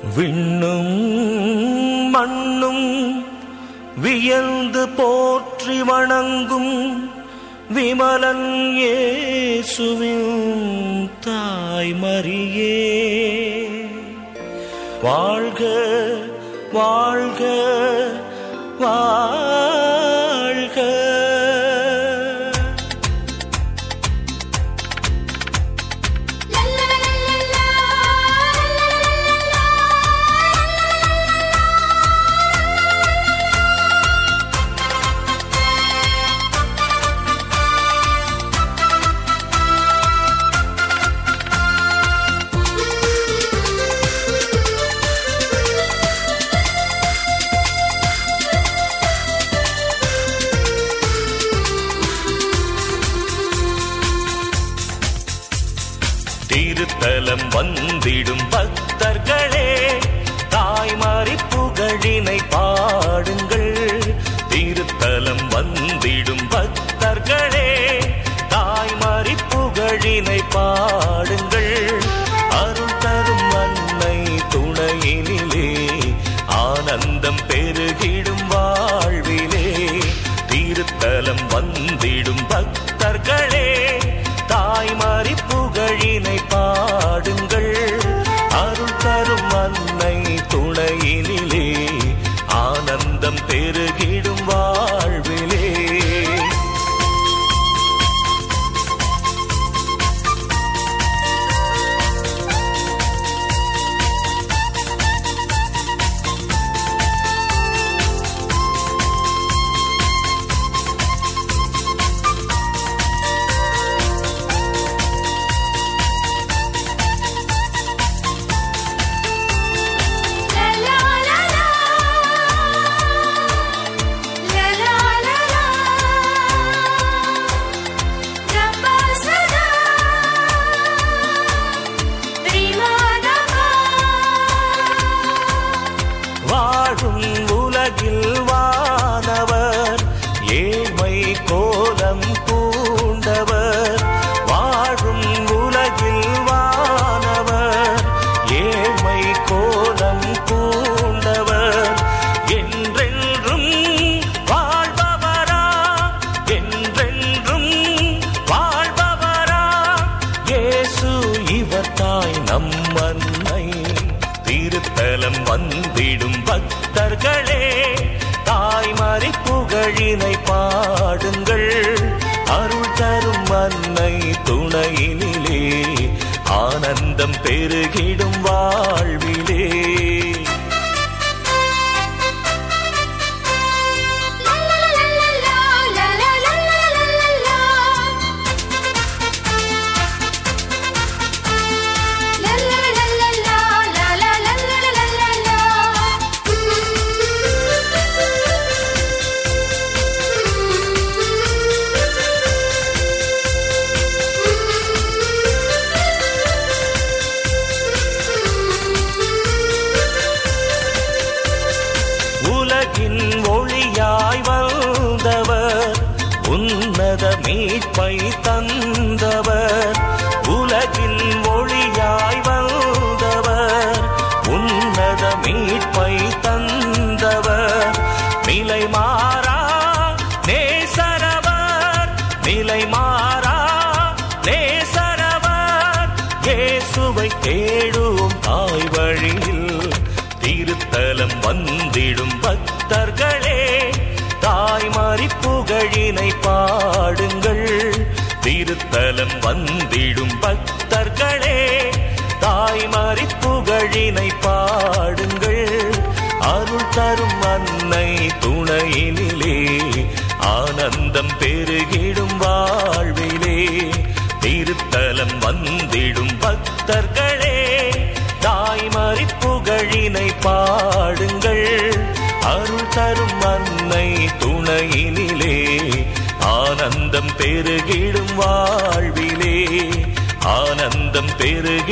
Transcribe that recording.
விண்ணும் மண்ணும் வியந்து போற்றி வணங்கும் விமலன் இயேசுவின் தாய்மரியே வாழ்க வாழ்க வாழ்க திருத்தலம் வந்திடும் பக்தர்களே தாய்மாரி புகழினை பாடுங்கள் திருத்தலம் வந்திடும் பக்தர்களே தாய்மாரி புகழினை பாடுங்கள் அருள் தரும் அன்னை துணையினிலே ஆனந்தம் பெருகிடும் வாழ்விலே திருத்தலம் வந்திடும் பக்தர்களே தாய்மாரி புகழினை பாடுங்கள் அருள் தரும் அன்னை துணையினிலே ஆனந்தம் பெருகிடும் வாழ்விலே வாழும் உலகில் வானவர் ஏழ்மை கோலம் பூண்டவர் வாழும் உலகில் வானவர் ஏழ்மை கோலம் பூண்டவர் என்றென்றும் வாழ்பவரா என்றென்றும் வாழ்பவரா இயேசு இவர் தாய் நம் அன்னை திருத்தலம் வந்திடும் பக்தர்களே தாய்மாரி புகழினை பாடுங்கள் அருள் தரும் அன்னை துணையினிலே ஆனந்தம் பெருகிடும் வாழ்விலே உலகின் ஒளியாய் வந்தவர் உன்னத மீட்பை தந்தவர் உலகின் ஒளியாய் வந்தவர் உன்னத மீட்பை தந்தவர் நிலை மாறா நேசரவர் நிலை மாறா நேசரவர் இயேசுவை தேடும் தாய் வழியில் திருத்தலம் வந்திடும் பக்தர்களே தாய்மாரி புகழினை பாடுங்கள் திருத்தலம் வந்திடும் பக்தர்களே தாய்மாரி புகழினை பாடுங்கள் அருள் தரும் அன்னை துணையினிலே ஆனந்தம் பெருகிடும் வாழ்விலே திருத்தலம் வந்திடும் பக்தர்களே தாய்மாரி புகழினை பாடுங்கள் அருள் தரும் அன்னை துணையினிலே ஆனந்தம் பெருகிடும் வாழ்விலே ஆனந்தம் பெருகிடும்